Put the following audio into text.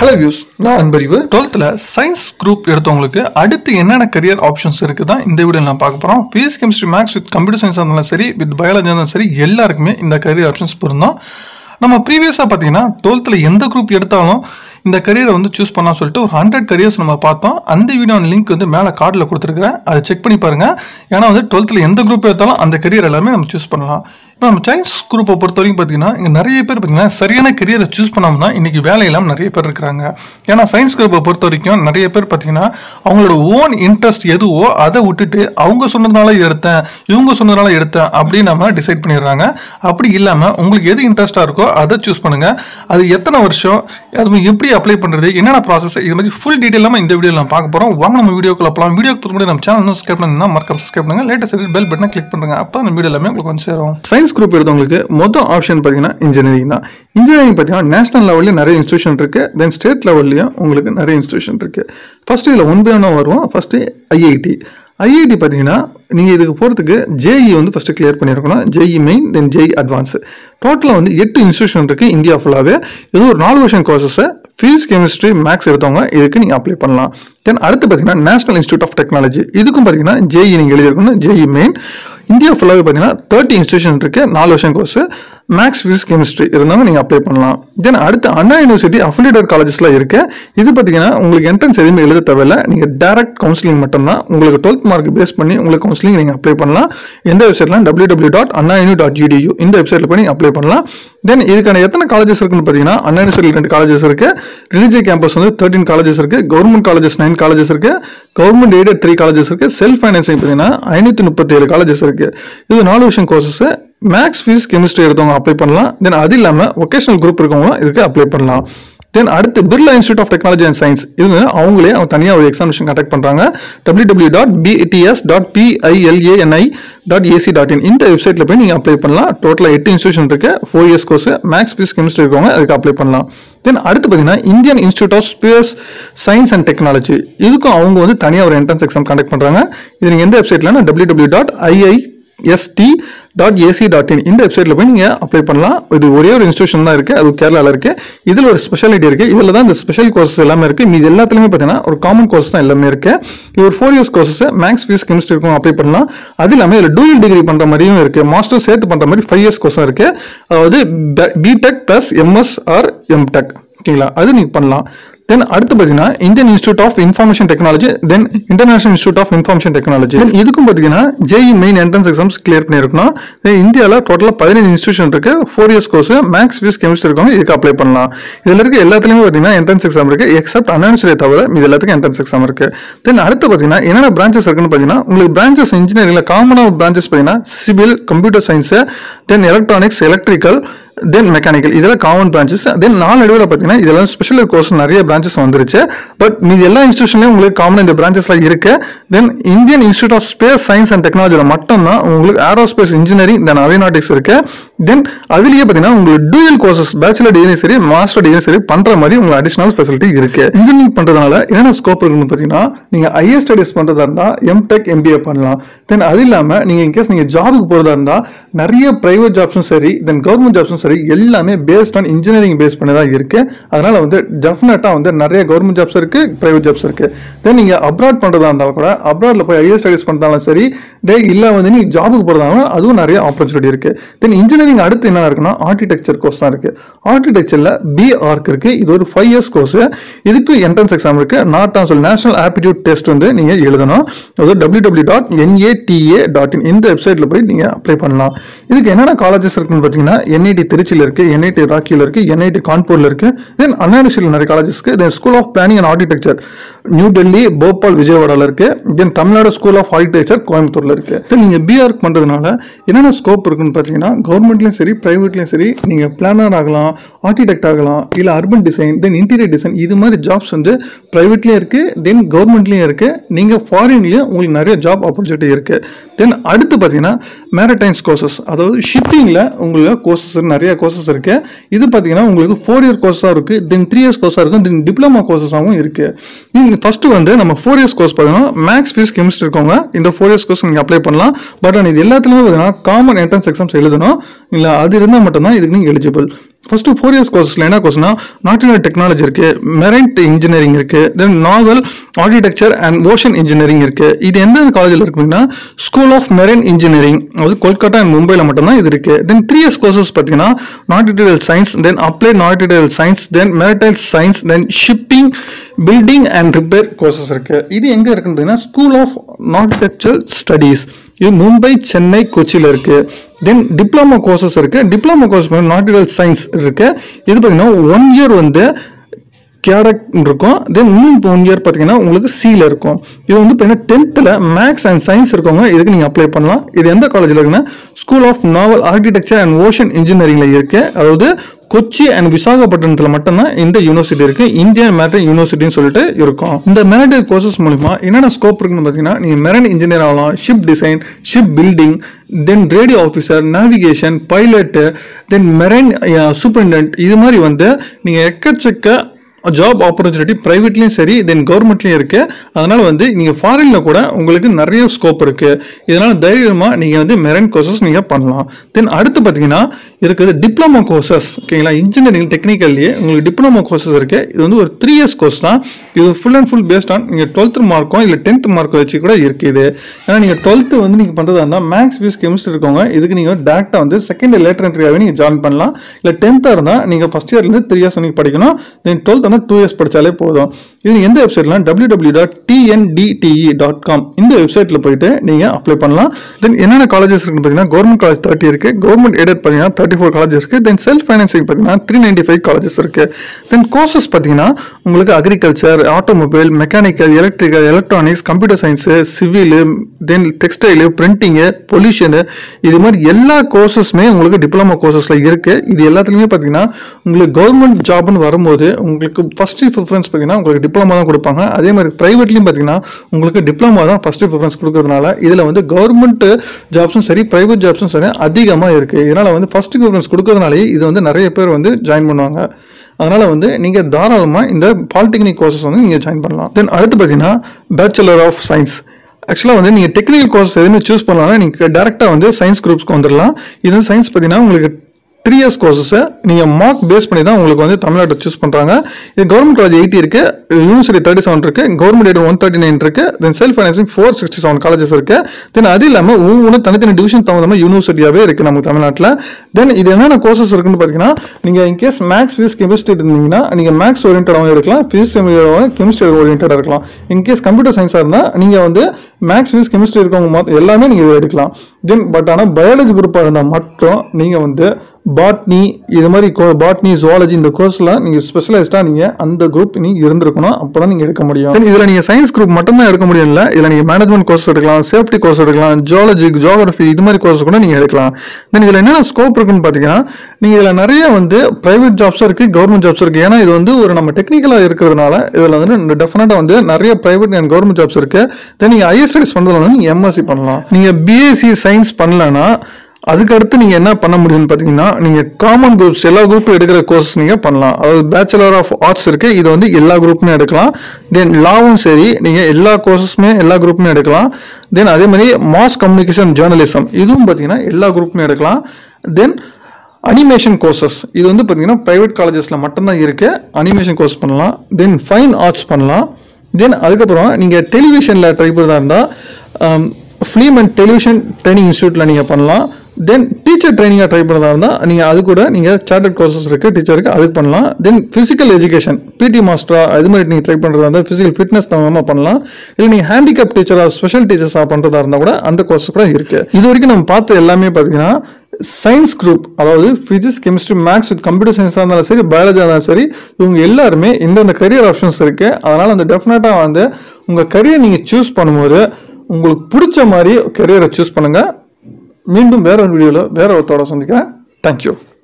hello views நான் அன்பறிவு டுவெல்த்தில் science group எடுத்தவங்களுக்கு அடுத்து என்னென்ன கரியர் ஆப்ஷன்ஸ் இருக்குது தான் இந்த வீடியோ நான் பார்க்க போகிறோம் physics chemistry maths with computer science இருந்தாலும் சரி வித் பயாலஜி இருந்தாலும் சரி எல்லாருக்குமே இந்த கரியர் ஆப்ஷன்ஸ் பொருந்தும் நம்ம ப்ரீவியஸாக பார்த்தீங்கன்னா டுவெல்த்தில் எந்த குரூப் எடுத்தாலும் இந்த கரியரை வந்து சூஸ் பண்ணலாம் சொல்லிட்டு ஒரு ஹண்ட்ரட் கரியர்ஸ் நம்ம பார்த்தோம் அந்த வீடியோ லிங்க் வந்து மேலே கார்டில் கொடுத்துருக்குறேன் அதை செக் பண்ணி பாருங்கள் ஏன்னா வந்து டுவெல்த்தில் எந்த குரூப் எடுத்தாலும் அந்த கரியர் எல்லாமே நம்ம சூஸ் பண்ணலாம் இப்போ நம்ம சயின்ஸ் குரூப்பை பொறுத்த வரைக்கும் பார்த்தீங்கன்னா இங்கே நிறைய பேர் பார்த்தீங்கன்னா சரியான கரியரை சூஸ் பண்ணாமல் தான் இன்றைக்கி வேலையெல்லாம் நிறைய பேர் இருக்கிறாங்க ஏன்னா சயின்ஸ் குரூப்பை பொறுத்த வரைக்கும் நிறைய பேர் பார்த்தீங்கன்னா அவங்களோட ஓன் இன்ட்ரெஸ்ட் எதுவோ அதை விட்டுட்டு அவங்க சொன்னதுனால எடுத்தேன் இவங்க சொன்னதுனால எடுத்தேன் அப்படின்னு நம்ம டிசைட் பண்ணிடுறாங்க அப்படி இல்லாமல் உங்களுக்கு எது இன்ட்ரெஸ்ட்டாக இருக்கோ அதை சூஸ் பண்ணுங்கள் அது எத்தனை வருஷம் அது எப்படி அப்ளை பண்ணுறது என்னென்ன ப்ராசஸ் இது மாதிரி ஃபுல் டீட்டெயில் நம்ம இந்த வீடியோவில் நம்ம பார்க்க போகிறோம் வாங்க நம்ம வீடியோக்குள்ள போகலாம் வீடியோ முன்னாடி நம்ம சேனல் சப்ஸ்கிரைப் பண்ணா மறக்காம சப்ஸ்கிரைப் பண்ணுங்க லேட்டஸ்ட் பெல் பட்டனை கிளிக் பண்ணுங்க அப்போ அந்த வீடியோ எல்லாமே உங்களுக்கு வந்து சேரும் சயின்ஸ் குரூப் எடுத்தவங்களுக்கு மொதல் ஆப்ஷன் பார்த்தீங்கன்னா இன்ஜினியரிங் தான் இன்ஜினியரிங் பார்த்தீங்கன்னா நேஷனல் லெவல்லையும் நிறைய இன்ஸ்டியூஷன் இருக்கு தென் ஸ்டேட் லெவல்லையும் உங்களுக்கு நிறைய இன்ஸ்டியூஷன் இருக்கு ஃபர்ஸ்ட் இதில் ஒன் பை ஒன்றா வருவோம் ஃபர்ஸ்ட் ஐஐடி ஐஐடி பார்த்தீங்கன்னா நீங்கள் இதுக்கு போகிறதுக்கு ஜேஇ வந்து ஃபஸ்ட்டு கிளியர் பண்ணியிருக்கணும் JEE main then JEE advance டோட்டலாக வந்து எட்டு இன்ஸ்டியூஷன் இருக்குது இந்தியா ஃபுல்லாகவே இது ஒரு நாலு வருஷம் கோர்சஸை ஃபிசிக்ஸ் கெமிஸ்ட்ரி மேக்ஸ் எடுத்தவங்க இதுக்கு நீங்கள் அப்ளை பண்ணலாம் தென் அடுத்து பார்த்தீங்கன்னா நேஷனல் இன்ஸ்டியூட் ஆஃப் டெக்னாலஜி இதுக்கும் பார்த்தீங்கன்னா ஜேஇ நீங்கள் எழுதியிருக்கணும் ஜேஇ மெயின் இந்தியா ஃபுல்லாகவே பார்த்தீங்கன்னா தேர்ட்டி இன்ஸ்டியூஷன் இருக்குது நாலு வருஷம் கோர்ஸ் மேக்ஸ் ஃபிசிக்ஸ் கெமிஸ்ட்ரி இருந்தாலும் நீங்கள் அப்ளை பண்ணலாம் தென் அடுத்து அண்ணா யூனிவர்சிட்டி அஃபிலியேட்டட் காலேஜஸ்லாம் இருக்கு இது பார்த்தீங்கன்னா உங்களுக்கு என்ட்ரன்ஸ் எதுவுமே எழுத தேவையில்ல நீங்கள் டேரக்ட் கவுன்சிலிங் மட்டும்தான் உங்களுக்கு டுவெல்த் மார்க் பேஸ் பண்ணி உங்களுக்கு கவுன்சிலிங் நீங்கள் அப்ளை பண்ணலாம் எந்த வெப்சைட்லாம் W W dot Anna uni dot ஜிடியூ இந்த வெப்சைட்டில் போய் நீங்கள் அப்ளை பண்ணலாம் தென் இதுக்கான எத்தனை காலேஜஸ் இருக்குன்னு பார்த்தீங்கன்னா அண்ணா யூனிவர்சிட்டி ரெண்டு காலேஜஸ் இருக்கு ரிலிஜிய கேம்பஸ் வந்து தேர்ட்டின் காலேஜஸ் இருக்கு கவர்மெண்ட் காலேஜஸ் நைன் காலேஜஸ் இருக்கு கவர்மெண்ட் எய்டட் த்ரீ காலேஜஸ் இருக்கு செல்ஃப் ஃபைனான்சிங் பார்த்தீங்கன்னா ஐநூற்றி முப்பத்தி ஏழு காலேஜஸ் இருக்கு இது நாலு வருஷம் கோர்சஸ் மேக்ஸ் ஃபிசிக்ஸ் கெமிஸ்ட்ரி எடுத்தவங்க அப்ளை பண்ணலாம் தென் அது இல்லாமல் ஒகேஷனல் குரூப் இருக்கவங்க இதுக்கு அப்ளை பண்ணலாம் தென் அடுத்து Birla institute of technology and science இது அவங்களே அவங்க தனியாக ஒரு எக்ஸாமினேஷன் கண்டக்ட் பண்ணுறாங்க W W dot BITS dot PILANI dot AC dot in இந்த வெப்சைட்டில் போய் நீங்கள் அப்ளை பண்ணலாம் டோட்டலாக எட்டு இன்ஸ்டியூஷன் இருக்கு four years course maths physics chemistry இருக்கவங்க அதுக்கு அப்ளை பண்ணலாம் தென் அடுத்து பார்த்தீங்கன்னா Indian institute of space science and technology இதுக்கும் அவங்க வந்து தனியாக ஒரு என்ட்ரன்ஸ் எக்ஸாம் கண்டக்ட் பண்ணுறாங்க இது நீங்கள் எந்த வெப்சைட்லனா W W dot II ST dot AC dot in இந்த வெப்சைட்டில் போய் நீங்கள் அப்ளை பண்ணலாம் இது ஒரே ஒரு இன்ஸ்டியூஷன் தான் இருக்குது அது கேரளாவில் இருக்குது இதில் ஒரு ஸ்பெஷாலிட்டி இருக்குது இதில் தான் இந்த ஸ்பெஷல் கோர்சஸ் எல்லாமே இருக்குது மீது எல்லாத்துலேயுமே பார்த்தீங்கன்னா ஒரு காமன் கோர்ஸ் தான் எல்லாமே இருக்குது இது ஒரு four years courses maths physics chemistry இருக்கும் அப்ளை பண்ணலாம் அது இல்லாமல் இதில் டூயல் டிகிரி பண்ணுற மாதிரியும் இருக்குது மாஸ்டர் சேர்த்து பண்ணுற மாதிரி ஃபைவ் இயர்ஸ் கோர்ஸும் இருக்குது அதாவது BTech plus MS or MTech ஓகேங்களா அது நீங்கள் பண்ணலாம் தென் அடுத்து பார்த்தீங்கன்னா Indian institute of information technology then international institute of information technology then இதுக்கும் பார்த்தீங்கன்னா JEE main entrance exams clear பண்ணியிருக்கணும் தென் இந்தியாவில் டோட்டலாக பதினஞ்சு இன்ஸ்டியூஷன் இருக்கு four years course maths physics chemistry இருக்கவங்க இதுக்கு அப்ளை பண்ணலாம் இதில் இருக்க எல்லாத்துலேயுமே பார்த்தீங்கன்னா என்ட்ரன்ஸ் எக்ஸாம் இருக்கு எக்ஸப்ட் அன்யூனிவர்சிட்டியை தவிர இது எல்லாத்துக்கும் என்ட்ரன்ஸ் எக்ஸாம் இருக்கு தென் அடுத்து பார்த்தீங்கன்னா என்னென்ன பிரான்ச்சஸ் இருக்குன்னு பார்த்தீங்கன்னா உங்களுக்கு பிரான்ச்சஸ் இன்ஜினியரிங்ல காமனாக பிரான்ச்சஸ் பார்த்தீங்கன்னா civil computer science then electronics electrical then mechanical இதெல்லாம் காமன் பிரான்ச்சஸ் தென் நாலு நடுவில் பார்த்தீங்கன்னா இதெல்லாம் ஸ்பெஷல் கோர்ஸ் நிறைய பிரான்ச்சஸ் வந்துருச்சு பட் மீது எல்லா இன்ஸ்டியூஷன்லையும் உங்களுக்கு காமன் இந்த பிரான்ச்சஸ்லாம் இருக்கு then Indian institute of space science and டெக்னாலஜியில் மட்டும்தான் உங்களுக்கு ஏரோஸ்பேஸ் இன்ஜினியரிங் தென் அவினாட்டிக்ஸ் இருக்கு தென் அதுலேயே பார்த்தீங்கன்னா உங்களுக்கு டூயல் கோர்சஸ் பேச்சுலர் டிகிரி சரி மாஸ்டர் டிகிரி சரி பண்ணுற மாதிரி உங்களுக்கு அடிஷனல் ஃபெசிலிட்டி இருக்கு இன்ஜினியரிங் பண்ணுறதுனால என்னென்ன ஸ்கோப் இருக்குன்னு பார்த்தீங்கன்னா நீங்கள் ஐஏ ஸ்டடிஸ் பண்ணுறதா இருந்தால் எம்டெக் எம்பிஏ பண்ணலாம் தென் அது இல்லாமல் நீங்கள் இன்கேஸ் நீங்கள் ஜாபுக்கு போகிறதா இருந்தால் நிறைய ப்ரைவேட் ஜாப்ஸும் சரி தென் கவர்மெண்ட் ஜாப்ஸும் சரி எல்லாமே பேஸ்ட் ஆன் இன்ஜினியரிங் பேஸ் பண்ணி தான் இருக்கு அதனால வந்து டெஃபினட்டாக வந்து நிறைய கவர்மெண்ட் ஜாப்ஸ் இருக்கு ப்ரைவேட் ஜாப்ஸ் இருக்கு தென் நீங்கள் அப்ராட் பண்ணுறதா இருந்தாலும் கூட அப்ராட்ல போய் ஐஏ ஸ்டடிஸ் பண்ணுறதாலும் சரி டே இல்லை வந்து நீ ஜாபுக்கு போகிறதாலும் அதுவும் நிறைய ஆப்பர்ச்சுனிட்டி இருக்கு தென் இன்ஜினியரிங் அடுத்து என்ன இருக்குன்னா ஆர்கிடெக்சர் கோர்ஸ் தான் இருக்கு ஆர்கிடெக்சர்ல பி ஆர்க் இருக்கு இது ஒரு ஃபைவ் இயர்ஸ் கோர்ஸ் இதுக்கு என்ட்ரன்ஸ் எக்ஸாம் இருக்கு நாட் ஆன் சொல் நேஷனல் ஆப்டிடியூட் டெஸ்ட் வந்து நீங்கள் எழுதணும் அது W W dot NATA dot in இந்த வெப்சைட்டில் போய் நீங்கள் அப்ளை பண்ணலாம் இதுக்கு என்னென்ன காலேஜஸ் இருக்குன்னு பார்த்தீங்கன்னா என்ஐடி திருச்சியில் இருக்கு என்ஐடி ராக்கியில் இருக்கு என்ஐடி கான்பூர்ல இருக்கு தென் அண்ணாடிஷியில் நிறைய காலேஜஸ் இருக்கு then school of planning and architecture New Delhi Bhopal விஜயவாடாவில் இருக்கு then Tamil Nadu school of architecture கோயம்புத்தூர்ல இருக்கு தென் நீங்கள் பிஆர்க் பண்ணுறதுனால என்னென்ன ஸ்கோப் இருக்குன்னு பார்த்தீங்கன்னா கவர்மெண்ட்லையும் சரி ப்ரைவேட்லையும் சரி நீங்கள் பிளானர் ஆகலாம் ஆர்கிடெக்ட் ஆகலாம் இல்லை urban design then interior design இது மாதிரி ஜாப்ஸ் வந்து ப்ரைவேட்லேயும் இருக்கு தென் கவர்மெண்ட்லேயும் இருக்கு நீங்கள் ஃபாரின்லேயும் உங்களுக்கு நிறைய ஜாப் ஆப்பர்ச்சுனிட்டி இருக்கு தென் அடுத்து பார்த்தீங்கன்னா மேரடைன்ஸ் கோர்சஸ் அதாவது ஷிப்பிங்கில் உங்களுக்கு கோர்சஸ் நிறைய கோர்சஸ் இருக்கு இது பார்த்தீங்கன்னா உங்களுக்கு ஃபோர் இயர் கோர்ஸாக இருக்கு தென் த்ரீ இயர்ஸ் கோர்ஸாக இருக்கும் தென் டிப்ளமா கோர்சஸாகவும் இருக்கு நீங்கள் ஃபர்ஸ்ட் வந்து நம்ம ஃபோர் இயர்ஸ் கோர்ஸ் பார்த்தீங்கன்னா மேக்ஸ் ஃபீஸ் கெமிஸ்ட்ரி இருக்கவங்க இந்த ஃபோர் இயர்ஸ் கோர்ஸ் நீங்கள் அப்ளை பண்ணலாம் பட் ஆனால் இது எல்லாத்துலேயுமே பார்த்தீங்கன்னா காமன் என்ட்ரன்ஸ் எக்ஸாம்ஸ் எழுதணும் இல்லை அது இருந்தால் மட்டும்தான் இதுக்கு நீங்கள் எலிஜிபிள் ஃபர்ஸ்ட் ஃபோர் இயர்ஸ் கோர்சஸ்ல என்ன கோர்ஸ்னா நாட்டினல் டெக்னாலஜி இருக்கு மெரைட் இன்ஜினியரிங் இருக்கு then naval architecture and ocean engineering இருக்கு இது எந்த காலேஜில் இருக்குன்னா ஸ்கூல் ஆஃப் மெரைன் இன்ஜினியரிங் அது கொல்கத்தா அண்ட் மும்பையில் மட்டும்தான் இது இருக்கு தென் த்ரீ இயர்ஸ் கோர்சஸ் பார்த்தீங்கன்னா nautical science then applied nautical science then maritime science then shipping building and repair courses இருக்கு இது எங்க இருக்குன்னு பார்த்தீங்கன்னா ஸ்கூல் ஆஃப் ஆர்கிடெக்சர் ஸ்டடீஸ் இது மும்பை சென்னை கொச்சியில் இருக்கு தென் டிப்ளமோ கோர்சஸ் இருக்கு டிப்ளமோ கோர்ஸ் நாட்டிகல் சயின்ஸ் இருக்கு இது பார்த்தீங்கன்னா ஒன் இயர் வந்து கேடக் இருக்கும் தென் இன்னும் ஒன் இயர் பார்த்தீங்கன்னா உங்களுக்கு சியில் இருக்கும் இது வந்து பார்த்தீங்கன்னா டென்த்தில் மேக்ஸ் அண்ட் சயின்ஸ் இருக்கவங்க இதுக்கு நீங்கள் அப்ளை பண்ணலாம் இது எந்த காலேஜில் இருக்குன்னா school of naval architecture and ocean இன்ஜினியரிங்கில் இருக்கு அதாவது கொச்சி அண்ட் விசாகப்பட்டினத்தில் மட்டும்தான் இந்த யூனிவர்சிட்டி இருக்கு இந்தியன் மேரிடைம் யூனிவர்சிட்டின்னு சொல்லிட்டு இருக்கும் இந்த மேரிடைல் கோர்சஸ் மூலிமா என்னென்ன ஸ்கோப் இருக்குன்னு பார்த்தீங்கன்னா நீங்கள் மெரன் இன்ஜினியர் ஆகலாம் ship design ship building then radio officer navigation pilot then marine superintendent இது மாதிரி வந்து நீங்கள் எக்கச்சக்க ஜாப் ஆப்பர்ச்சுனிட்டி ப்ரைவேட்லேயும் சரி தென் கவர்மெண்ட்லேயும் இருக்கு அதனால வந்து நீங்கள் ஃபாரினில் கூட உங்களுக்கு நிறைய ஸ்கோப் இருக்கு இதனால தைரியமாக நீங்கள் வந்து மெரைன் கோர்சஸ் நீங்கள் பண்ணலாம் தென் அடுத்து பார்த்தீங்கன்னா இருக்குது டிப்ளமோ கோர்சஸ் ஓகேங்களா இன்ஜினியரிங் டெக்னிக்கல்லையே உங்களுக்கு டிப்ளமோ கோர்சஸ் இருக்கு இது வந்து ஒரு த்ரீ இயர்ஸ் கோர்ஸ் தான் இது full and full based on நீங்கள் டுவெல்த் மார்க்கோ இல்லை டென்த் மார்க்கோ வச்சு கூட இருக்கு இது ஏன்னா நீங்கள் டுவெல்த்து வந்து நீங்கள் பண்ணுறதா இருந்தால் மேக்ஸ் ஃபிசிக்ஸ் கெமிஸ்ட்ரி இருக்கவங்க இதுக்கு நீங்கள் டேரெக்டாக வந்து செகண்ட் லேட்டர் என்ட்ரியாகவே நீங்கள் ஜாயின் பண்ணலாம் இல்லை டென்த்தாக இருந்தால் நீங்கள் ஃபஸ்ட் இயர்லேருந்து த்ரீ இயர்ஸ் நீங்கள் படிக்கணும் தென் டுவெல்த் வந்து டூ இயர்ஸ் படித்தாலே போதும் இது எந்த வெப்சைட்லாம் W W dot TNDTE dot com இந்த வெப்சைட்டில் போயிட்டு நீங்கள் அப்ளை பண்ணலாம் தென் என்னென்ன காலேஜஸ் இருக்குன்னு பார்த்தீங்கன்னா கவர்மெண்ட் காலேஜ் தேர்ட்டி இருக்கு கவர்மெண்ட் எய்டட் பார்த்தீங்கன்னா தேர்ட்டி ஃபோர் காலேஜஸ் இருக்கு தென் செல்ஃப் ஃபைனான்சிங் பார்த்தீங்கன்னா த்ரீ நைன்டி ஃபைவ் காலேஜஸ் இருக்கு தென் கோர்சஸ் பார்த்தீங்கன்னா உங்களுக்கு agriculture automobile mechanical electrical electronics computer science civil then textile printing pollution இது மாதிரி எல்லா கோர்சஸுமே உங்களுக்கு டிப்ளமோ கோர்சஸில் இருக்கு இது எல்லாத்துலேயுமே பார்த்தீங்கன்னா உங்களுக்கு கவர்மெண்ட் ஜாப்னு வரும்போது உங்களுக்கு ஃபர்ஸ்ட் ப்ரிஃபரன்ஸ் பார்த்தீங்கன்னா உங்களுக்கு டிப்ளமா தான் கொடுப்பாங்க அதே மாதிரி ப்ரைவேட்லையும் பார்த்தீங்கன்னா உங்களுக்கு டிப்ளமா தான் ஃபர்ஸ்ட் ப்ரிஃபரன்ஸ் கொடுக்கறதுனால இதில் வந்து கவர்மெண்ட் ஜாப்ஸும் சரி ப்ரைவேட் ஜாப்ஸும் சரி அதிகமாக இருக்குது இதனால் வந்து ஃபர்ஸ்ட் ப்ரிஃபரன்ஸ் கொடுக்கறதுனாலேயே இது வந்து நிறைய பேர் வந்து ஜாயின் பண்ணுவாங்க அதனால் வந்து நீங்கள் தாராளமாக இந்த பாலிடெக்னிக் கோர்சஸ் வந்து நீங்கள் ஜாயின் பண்ணலாம் தென் அடுத்து பார்த்தீங்கன்னா பேச்சுலர் ஆஃப் சயின்ஸ் ஆக்சுவலாக வந்து நீங்கள் டெக்னிக்கல் கோர்ஸ் எதுவுமே சூஸ் பண்ணலாம்னா நீங்கள் டேரெக்டாக வந்து சயின்ஸ் குரூப்ஸ்க்கு வந்துடலாம் இது வந்து சயின்ஸ் பார்த்தீங்கன்னா உங்களுக்கு த்ரீ இயர்ஸ் கோர்சஸை நீங்கள் மார்க் பேஸ் பண்ணி தான் உங்களுக்கு வந்து தமிழ்நாட்டை சூஸ் பண்ணுறாங்க இது கவர்மெண்ட் காலேஜ் எயிட்டி இருக்கு யூனிவர்சிட்டி தேர்ட்டி செவன் இருக்கு government aid one thirty nine இருக்கு then self financing four sixty seven colleges இருக்கு தென் அது இல்லாமல் ஒவ்வொன்று தனித்தனி டிவிஷன் தகுந்த மாதிரி யூனிவர்சிட்டியாகவே இருக்கு நமக்கு தமிழ்நாட்டில் தென் இது என்னென்ன கோர்சஸ் இருக்குன்னு பார்த்தீங்கன்னா நீங்கள் இன்கேஸ் மேக்ஸ் ஃபிசிக்ஸ் கெமிஸ்ட்ரி இருந்தீங்கன்னா நீங்கள் மேக்ஸ் ஓரியன்டாகவும் எடுக்கலாம் ஃபிசிக்ஸ் கெமிஸ்ட்ரி ஓரியன்டாக இருக்கலாம் இன்கேஸ் கம்ப்யூட்டர் சயின்ஸாக இருந்தால் நீங்கள் வந்து மேக்ஸ் ஃபிசிக்ஸ் கெமிஸ்ட்ரி இருக்கவங்க மொத்த- எல்லாமே நீங்கள் இதை எடுக்கலாம் தென் பட் ஆனால் பயாலஜி குரூப்பாக இருந்தால் மட்டும் நீங்கள் வந்து பாட்னி இது மாதிரி பாட்னி ஜுவாலஜி இந்த கோர்ஸ்லாம் நீங்கள் ஸ்பெஷலைஸ்டாக நீங்கள் அந்த குரூப் நீங்கள் இருந்திருக்கணும் அப்போ தான் நீங்கள் எடுக்க முடியும் Then இதில் நீங்கள் சயின்ஸ் குரூப் மட்டும் தான் எடுக்க முடியும் இல்லை இதில் நீங்கள் மேனேஜ்மெண்ட் கோர்ஸ் எடுக்கலாம் சேஃப்டி கோர்ஸ் எடுக்கலாம் ஜுவாலஜி ஜியோகிரஃபி இது மாதிரி கோர்ஸ் கூட நீங்கள் எடுக்கலாம் தென் இதில் என்னென்ன ஸ்கோப் இருக்குன்னு பார்த்தீங்கன்னா நீங்கள் இதில் நிறைய வந்து ப்ரைவேட் ஜாப்ஸும் இருக்குது கவர்மெண்ட் ஜாப்ஸ் இருக்குது ஏன்னா இது வந்து ஒரு நம்ம டெக்னிக்கலாக இருக்கிறதுனால இதில் வந்து டெஃபினட்டாக வந்து நிறைய ப்ரைவேட் அண்ட் கவர்மெண்ட் ஜாப்ஸ் இருக்குது தென் நீங்கள் ஐஎஸ் ஸ்டடிஸ் பண்ணுறதுனால நீங்கள் எம்எஸ்சி பண்ணலாம் நீங்கள் பிஎஸ்சி சயின்ஸ் பண்ணலன்னா அதுக்கு அடுத்து நீங்கள் என்ன பண்ண முடியும்னு பார்த்தீங்கன்னா நீங்கள் காமன் குரூப்ஸ் எல்லா குரூப்பும் எடுக்கிற கோர்ஸ் நீங்கள் பண்ணலாம் அதாவது பேச்சுலர் ஆஃப் ஆர்ட்ஸ் இருக்கு இது வந்து எல்லா குரூப்புமே எடுக்கலாம் தென் லாவும் சரி நீங்கள் எல்லா கோர்சஸுமே எல்லா குரூப்புமே எடுக்கலாம் தென் அதே மாதிரி மாஸ் கம்யூனிகேஷன் ஜேர்னலிசம் இதுவும் பார்த்தீங்கன்னா எல்லா குரூப்புமே எடுக்கலாம் தென் அனிமேஷன் கோர்சஸ் இது வந்து பார்த்தீங்கன்னா ப்ரைவேட் காலேஜஸில் மட்டும்தான் இருக்கு அனிமேஷன் கோர்ஸ் பண்ணலாம் தென் ஃபைன் ஆர்ட்ஸ் பண்ணலாம் தென் அதுக்கப்புறம் நீங்கள் டெலிவிஷனில் ட்ரை பண்ணுறதா இருந்தால் ஃபிலிம் அண்ட் டெலிவிஷன் ட்ரைனிங் இன்ஸ்டியூட்டில் நீங்கள் பண்ணலாம் தென் டீச்சர் ட்ரைனிங்காக ட்ரை பண்ணுறதா இருந்தால் நீங்கள் அது கூட நீங்கள் சார்ட்டர்ட் கோர்சஸ் இருக்குது டீச்சருக்கு அதுக்கு பண்ணலாம் தென் ஃபிசிக்கல் எஜுகேஷன் பிடி மாஸ்டரா அது மாதிரி நீங்கள் ட்ரை பண்ணுறதா இருந்தால் ஃபிசிக்கல் ஃபிட்னஸ் தகுந்த பண்ணலாம் இல்லை நீங்கள் ஹேண்டிகேப் டீச்சராக ஸ்பெஷல் டீச்சர்ஸாக பண்ணுறதா இருந்தால் கூட அந்த கோர்ஸ் கூட இருக்குது இது வரைக்கும் நம்ம பார்த்த எல்லாமே பார்த்தீங்கன்னா சயின்ஸ் குரூப் அதாவது ஃபிசிக்ஸ் கெமிஸ்ட்ரி மேக்ஸ் கம்ப்யூட்டர் சயின்ஸாக இருந்தாலும் சரி பயாலஜியாக இருந்தாலும் சரி இவங்க எல்லாருமே இந்தந்த கரியர் ஆப்ஷன்ஸ் இருக்கு அதனால அந்த டெஃபினட்டாக வந்து உங்கள் கரியர் நீங்கள் சூஸ் பண்ணும்போது உங்களுக்கு பிடிச்ச மாதிரி கரியரை சூஸ் பண்ணுங்க மீண்டும் வேற ஒரு வீடியோவில் வேற ஒருத்தோட சந்திக்கிறேன் தேங்க்யூ